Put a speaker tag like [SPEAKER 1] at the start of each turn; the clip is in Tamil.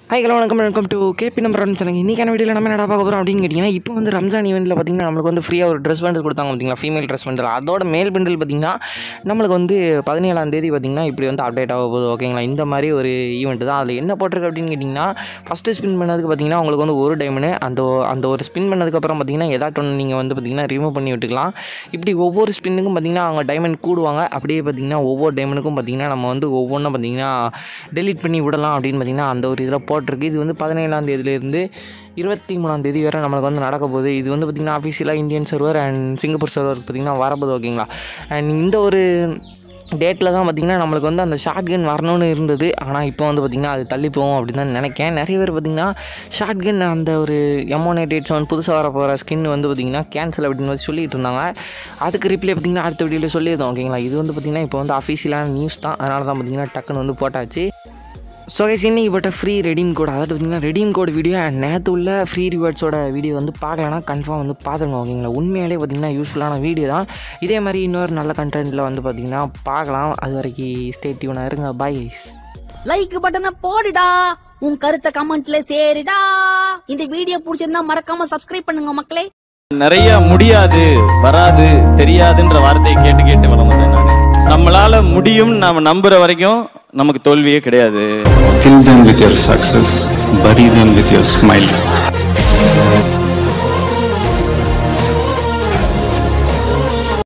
[SPEAKER 1] ஹாய் ஹலோ வணக்கம் welcome to KP number one channel இன்றைக்கான வீடியோவில் நம்ம என்ன பார்க்க போகிறோம் அப்படின்னு கேட்டிங்கன்னா இப்போ வந்து ரம்ஜான் ஈவெண்ட்டில் பார்த்தீங்கன்னா நம்மளுக்கு வந்து ஃப்ரீயாக ஒரு ட்ரெஸ் பண்டில் கொடுத்தாங்க பார்த்தீங்களா ஃபீமேல் ட்ரெஸ் பண்டில் அதோட மேல் பண்டில் பார்த்தீங்கன்னா நம்மளுக்கு வந்து பதினேழாம் தேதி பார்த்தீங்கன்னா இப்படி வந்து அப்டேட் ஆக போகுது ஓகேங்களா இந்த மாதிரி ஒரு ஈவெண்ட் தான் அதில் என்ன போட்டிருக்கு அப்படின்னு கேட்டிங்கன்னா ஃபஸ்ட்டு ஸ்பின் பண்ணதுக்கு பார்த்தீங்கன்னா உங்களுக்கு வந்து ஒரு டைமனு அந்த அந்த ஒரு ஸ்பின் பண்ணதுக்கப்புறம் பார்த்தீங்கன்னா ஏதாட்டும் ஒன்று நீங்கள் வந்து பார்த்தீங்கன்னா ரிமூவ் பண்ணி விட்டுக்கலாம் இப்படி ஒவ்வொரு ஸ்பின்னுக்கும் பார்த்தீங்கன்னா அவங்க டைமண்ட் கூடுவாங்க அப்படியே பார்த்தீங்கன்னா ஒவ்வொரு டைமண்டுக்கும் பார்த்தீங்கன்னா நம்ம வந்து ஒவ்வொன்றும் பார்த்தீங்கன்னா டெலீட் பண்ணி விடலாம் அப்படின்னு பார்த்தீங்கன்னா அந்த ஒரு இதில் போட்டிருக்கு இது வந்து பதினேழாம் தேதியிலேருந்து இருபத்தி மூணாம் தேதி வரை நம்மளுக்கு வந்து நடக்க போகுது இது வந்து பார்த்திங்கன்னா ஆஃபீஷியலாக Indian server and Singapore server பார்த்திங்கன்னா வரப்போகுது ஓகேங்களா அண்ட் இந்த ஒரு டேட்டில் தான் பார்த்திங்கன்னா நம்மளுக்கு வந்து அந்த ஷார்ட் கன் வரணும்னு இருந்தது ஆனால் இப்போ வந்து பார்த்திங்கன்னா அது தள்ளி போகும் அப்படின்னு தான் நினைக்கிறேன் நிறைய பேர் பார்த்திங்கன்னா ஷார்ட் கன் அந்த ஒரு எமோனேட் எயிட் செவன் புதுசாக வர போகிற ஸ்கின் வந்து பார்த்திங்கன்னா கேன்சல் அப்படின்னு வந்து சொல்லிட்டு இருந்தாங்க அதுக்கு ரிப்ளை பார்த்திங்கன்னா அடுத்த வீடியோவில் சொல்லியிருந்தோம் ஓகேங்களா இது வந்து பார்த்திங்கன்னா இப்போ வந்து அஃபீஷியலான நியூஸ் தான் அதனால தான் பார்த்திங்கன்னா டக்குன்னு வந்து போட்டாச்சு ஸோ கைஸ் இன்னைக்கு போட்ட ஃப்ரீ ரெடீம் கோட் அதாவது பார்த்தீங்கன்னா ரெடீம் கோட் வீடியோ அண்ட் நேற்று உள்ள ஃப்ரீ ரிவார்ட்ஸோட வீடியோ வந்து பார்க்கலன்னா கன்ஃபார்ம் வந்து பார்த்துருங்க ஓகேங்களா உண்மையாலே பார்த்தீங்கன்னா யூஸ்ஃபுல்லான வீடியோ தான் இதே மாதிரி இன்னொரு நல்ல கண்டென்ட்டில் வந்து பார்த்தீங்கன்னா பார்க்கலாம் அது வரைக்கும் ஸ்டே டியூனாக இருங்க பாய்
[SPEAKER 2] லைக் பட்டனை போடுடா உன் கருத்தை கமெண்ட்ல சேருடா இந்த வீடியோ பிடிச்சிருந்தா மறக்காம சப்ஸ்கிரைப் பண்ணுங்க மக்களே
[SPEAKER 3] நிறைய முடியாது வராது தெரியாதுன்ற வார்த்தையை கேட்டு கேட்டு வளர்ந்தேன் நான் நம்மளால முடியும் நாம நம்புற வரைக்கும் நமக்கு தோல்வியே கிடையாது
[SPEAKER 4] Kill them with your success, bury them with your smile.